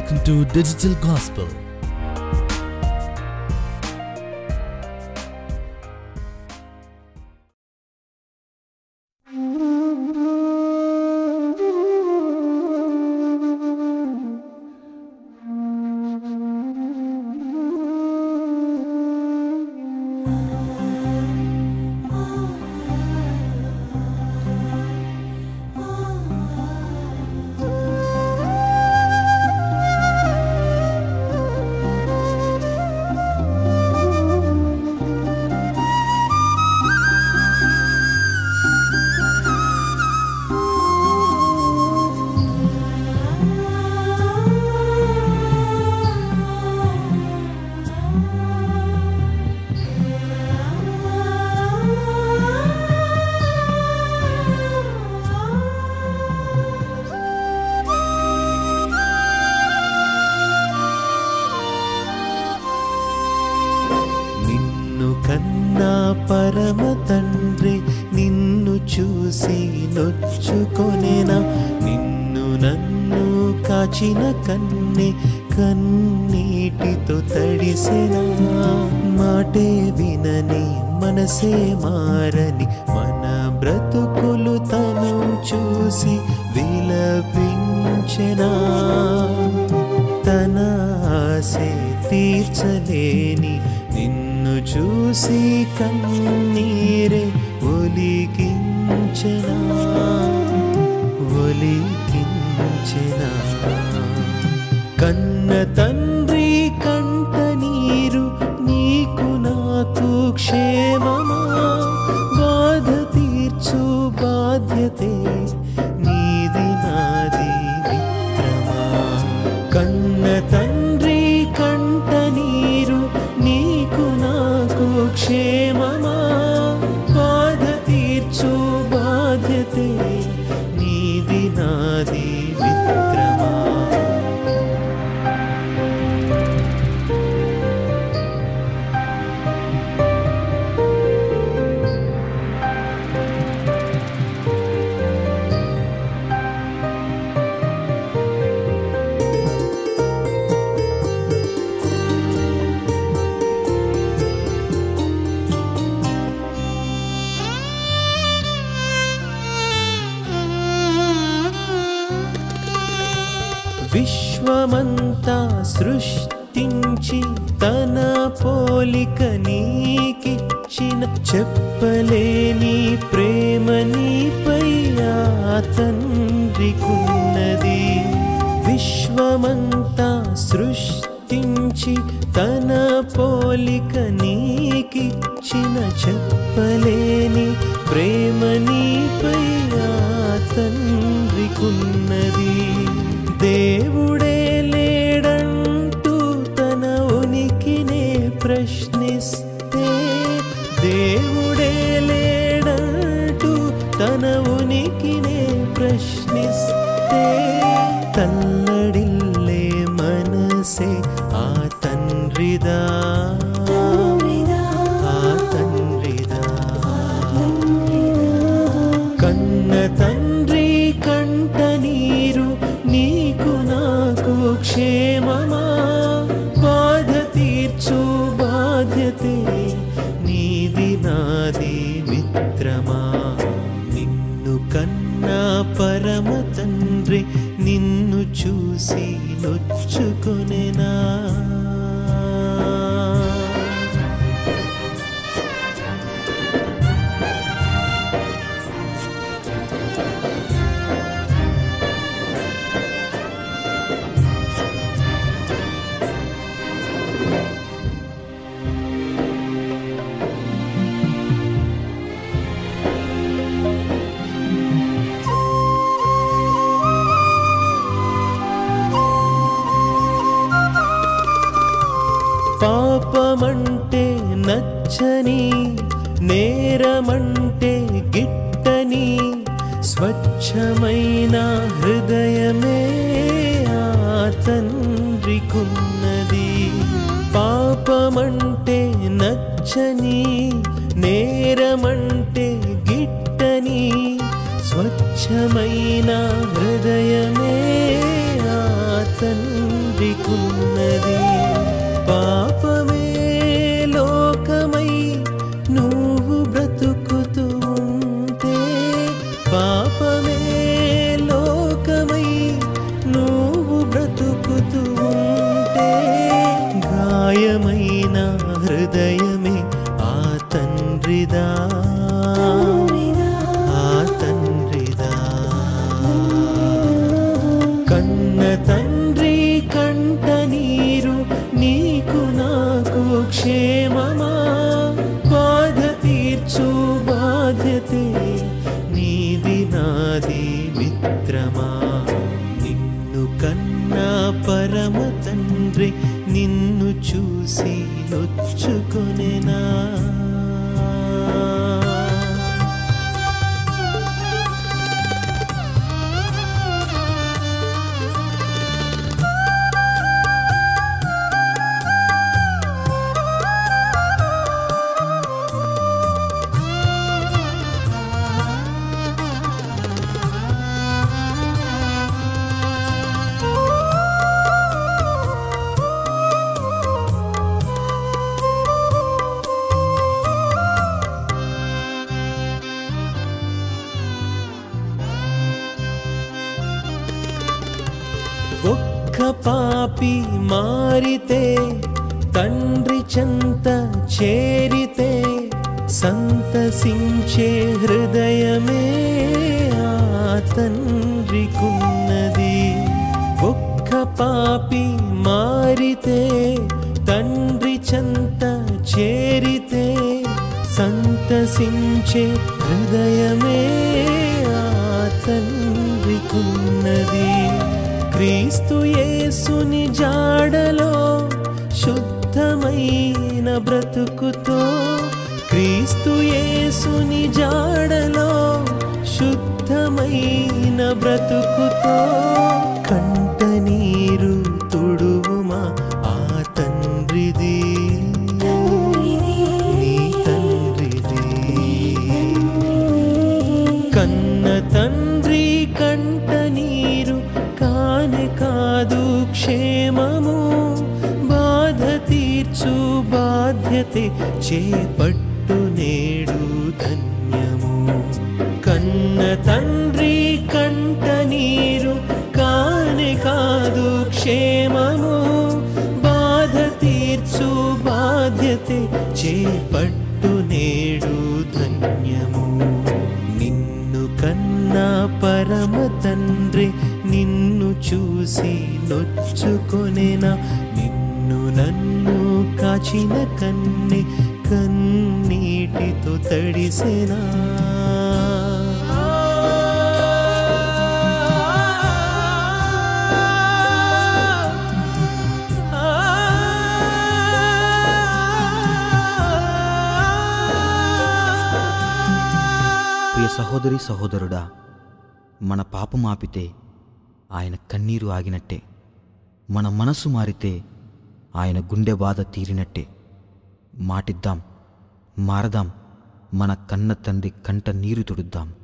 Welcome to Digital Gospel. నిన్ను కన్నా పరమ తండ్రి నిన్ను చూసి నొచ్చుకొనేనా నిన్ను నన్ను కాచిన కన్ని కన్నీటితో తడిసెనా మాటే వినని మనసే మారని మన బ్రతుకులు తను చూసి విలపించెనా తన ఆశే తీర్చలేని నిన్ను చూసి కన్నీరే ఒలికించనా ఒలికించనా కన్న తండ్రి కంట నీరు నీకు నాకు క్షేమమా బాధ తీర్చు బాధ్యతే నీది నాది మిత్రమా కన్న తండ్రి కంట నీరు నీకు నాకు క్షేమమా బాధ తీర్చు బాధ్యతే నీది నాది మిత్రమా విశ్వమంతా సృష్టించి తన పోలిక నీకిచ్చిన చెప్పలేని ప్రేమ నీపై ఆ తండ్రికున్నది విశ్వమంతా సృష్టించి తన పోలిక నీకిచ్చిన చెప్పలేని ప్రేమ నీపై ఆ తండ్రికున్నది దేవుడే లేడంటూ తన ఉనికినే ప్రశ్నిస్తే దేవుడే లేడంటూ తన ఉనికినే ప్రశ్నిస్తే తల్లడిల్లే మనసే ఆ తండ్రిదా ఆ తండ్రిదా కన్న తండ్రి కంట నీరు నీకు నాకు క్షేమమా బాధ తీర్చు బాధ్యతే నీది నాది మిత్రమా నిన్ను కన్నా పరమ తండ్రి నిన్ను చూసి నొచ్చుకొనేనా పాపమంటే నచ్చని నేరమంటే గిట్టని స్వచ్ఛమైన హృదయమే ఆ తండ్రికున్నది పాపమంటే నచ్చని నేరమంటే గిట్టని స్వచ్ఛమైన హృదయమే ఆ తండ్రి తండ్రికున్నది పాపమే లోకమై నువ్వు బ్రతుకుతూ ఉంటే పాపమే లోకమై నువ్వు బ్రతుకుతూ ఉంటే గాయమైన హృదయమే ఆ తండ్రిదా ఆ తండ్రిదా కన్న తండ్రి కంట నీరు నీకు నాకు క్షేమమా బాధ తీర్చు బాధ్యతే నీది నాది మిత్రమా నిన్ను కన్నా పరమ తండ్రి నిన్ను చూసి నొచ్చుకొనెనా ఒక్క పాపి మారితే తండ్రి చెంత చేరితే సంతసించే హృదయమే ఆ తండ్రికున్నది ఒక్క పాపి మారితే తండ్రి చెంత చేరితే సంతసించే హృదయమే ఆ తండ్రికున్నది క్రీస్తు యేసుని జాడలో శుద్ధమైన బ్రతుకుతో క్రీస్తు యేసుని జాడలో శుద్ధమైన బ్రతుకుతో కంట నీరు తుడువుమా ఆ తండ్రిది నీ తండ్రిది కన్న తండ్రి కంట నీరు కాని కాదు క్షేమము బాధ తీర్చు బాధ్యతే చేపట్టు నేడు ధన్యము కన్న తండ్రి కంట నీరు కాని కాదు క్షేమము బాధ తీర్చు బాధ్యతే చేపట్టు నేడు ధన్యము నిన్ను కన్నా పరమ తండ్రి నిన్ను చూసి నొచ్చుకొనేనా నిన్ను నన్ను కాచిన కన్ని కన్నీటితో తడిసెనా ప్రియ సహోదరి సహోదరుడా మన పాపం ఆపితే ఆయన కన్నీరు ఆగినట్టే మన మనసు మారితే ఆయన గుండె బాధ తీరినట్టే మాటిద్దాం మారదాం మన కన్న తండ్రి కంట నీరు తుడుద్దాం